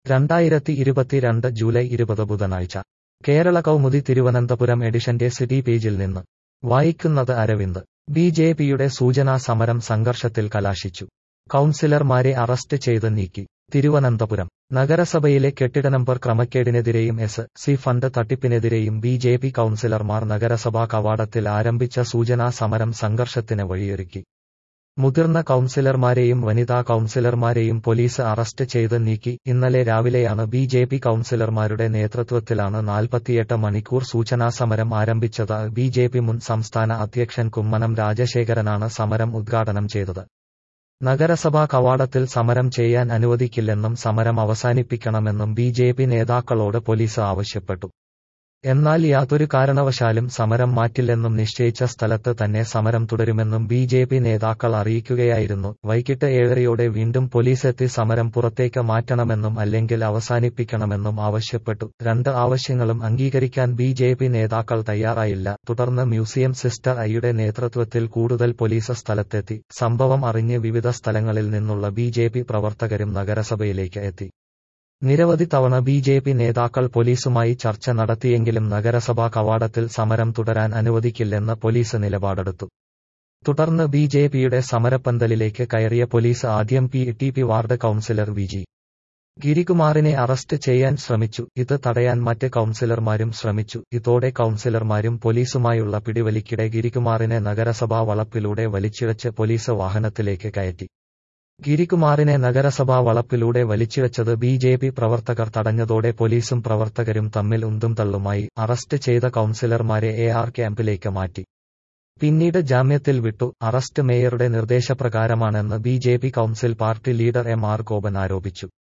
രണ്ടായിരത്തി ഇരുപത്തിരണ്ട് ജൂലൈ ഇരുപത് ബുധനാഴ്ച കേരള കൗമുദി തിരുവനന്തപുരം എഡിഷന്റെ സിറ്റി പേജിൽ നിന്ന് വായിക്കുന്നത് അരവിന്ദ് ബി ജെ പിയുടെ സൂചനാ സമരം സംഘർഷത്തിൽ കലാശിച്ചു കൗൺസിലർമാരെ അറസ്റ്റ് ചെയ്ത് നീക്കി തിരുവനന്തപുരം നഗരസഭയിലെ കെട്ടിട നമ്പർ ക്രമക്കേടിനെതിരെയും എസ് സി ഫണ്ട് തട്ടിപ്പിനെതിരെയും ബി ജെ പി കൗൺസിലർമാർ നഗരസഭാ കവാടത്തിൽ ആരംഭിച്ച സൂചനാ സമരം സംഘർഷത്തിന് വഴിയൊരുക്കി മുതിർന്ന കൗൺസിലർമാരെയും വനിതാ കൗൺസിലർമാരെയും പോലീസ് അറസ്റ്റ് ചെയ്ത് നീക്കി ഇന്നലെ രാവിലെയാണ് ബി ജെ പി കൗൺസിലർമാരുടെ നേതൃത്വത്തിലാണ് നാൽപ്പത്തിയെട്ട് മണിക്കൂർ സൂചനാ സമരം ആരംഭിച്ചത് ബി ജെ പി മുൻ സംസ്ഥാന അധ്യക്ഷൻ കുമ്മനം രാജശേഖരനാണ് സമരം ഉദ്ഘാടനം ചെയ്തത് നഗരസഭാ കവാടത്തിൽ സമരം ചെയ്യാൻ അനുവദിക്കില്ലെന്നും സമരം അവസാനിപ്പിക്കണമെന്നും ബി ജെ പി നേതാക്കളോട് പോലീസ് ആവശ്യപ്പെട്ടു എന്നാൽ യാതൊരു കാരണവശാലും സമരം മാറ്റില്ലെന്നും നിശ്ചയിച്ച സ്ഥലത്ത് തന്നെ സമരം തുടരുമെന്നും ബി ജെ പി നേതാക്കൾ അറിയിക്കുകയായിരുന്നു വൈകിട്ട് ഏഴരയോടെ വീണ്ടും പോലീസെത്തി സമരം പുറത്തേക്ക് മാറ്റണമെന്നും അല്ലെങ്കിൽ അവസാനിപ്പിക്കണമെന്നും ആവശ്യപ്പെട്ടു രണ്ട് ആവശ്യങ്ങളും അംഗീകരിക്കാൻ ബി ജെ പി നേതാക്കൾ തയ്യാറായില്ല തുടർന്ന് മ്യൂസിയം സിസ്റ്റർ ഐയുടെ നേതൃത്വത്തിൽ കൂടുതൽ പോലീസ് സ്ഥലത്തെത്തി സംഭവം അറിഞ്ഞ് വിവിധ സ്ഥലങ്ങളിൽ നിന്നുള്ള ബി ജെ പി പ്രവർത്തകരും നഗരസഭയിലേക്ക് എത്തി നിരവധി തവണ ബി ജെ പി നേതാക്കൾ പോലീസുമായി ചർച്ച നടത്തിയെങ്കിലും നഗരസഭാ കവാടത്തിൽ സമരം തുടരാൻ അനുവദിക്കില്ലെന്ന് പോലീസ് നിലപാടെടുത്തു തുടർന്ന് ബി ജെ പിയുടെ സമരപ്പന്തലിലേക്ക് കയറിയ പോലീസ് ആദ്യം P T P ward councillor V G ഗിരികുമാറിനെ അറസ്റ്റ് ചെയ്യാൻ ശ്രമിച്ചു ഇത് തടയാൻ മറ്റ് കൌൺസിലർമാരും ശ്രമിച്ചു ഇതോടെ കൌൺസിലർമാരും പോലീസുമായുള്ള പിടിവലിക്കിടെ ഗിരികുമാറിനെ നഗരസഭാ വളപ്പിലൂടെ വലിച്ചിഴച്ച് പോലീസ് വാഹനത്തിലേക്ക് കയറ്റി ഗിരികുമാറിനെ നഗരസഭാ വളപ്പിലൂടെ വലിച്ചിഴച്ചത് ബി ജെ പി പ്രവർത്തകർ തടഞ്ഞതോടെ പോലീസും പ്രവർത്തകരും തമ്മിൽ ഉന്തും തള്ളുമായി അറസ്റ്റ് ചെയ്ത കൌൺസിലർമാരെ എ ആർ ക്യാമ്പിലേക്ക് മാറ്റി പിന്നീട് ജാമ്യത്തിൽ വിട്ടു അറസ്റ്റ് മേയറുടെ നിർദ്ദേശപ്രകാരമാണെന്ന് B J P council party leader M R Gopan ആരോപിച്ചു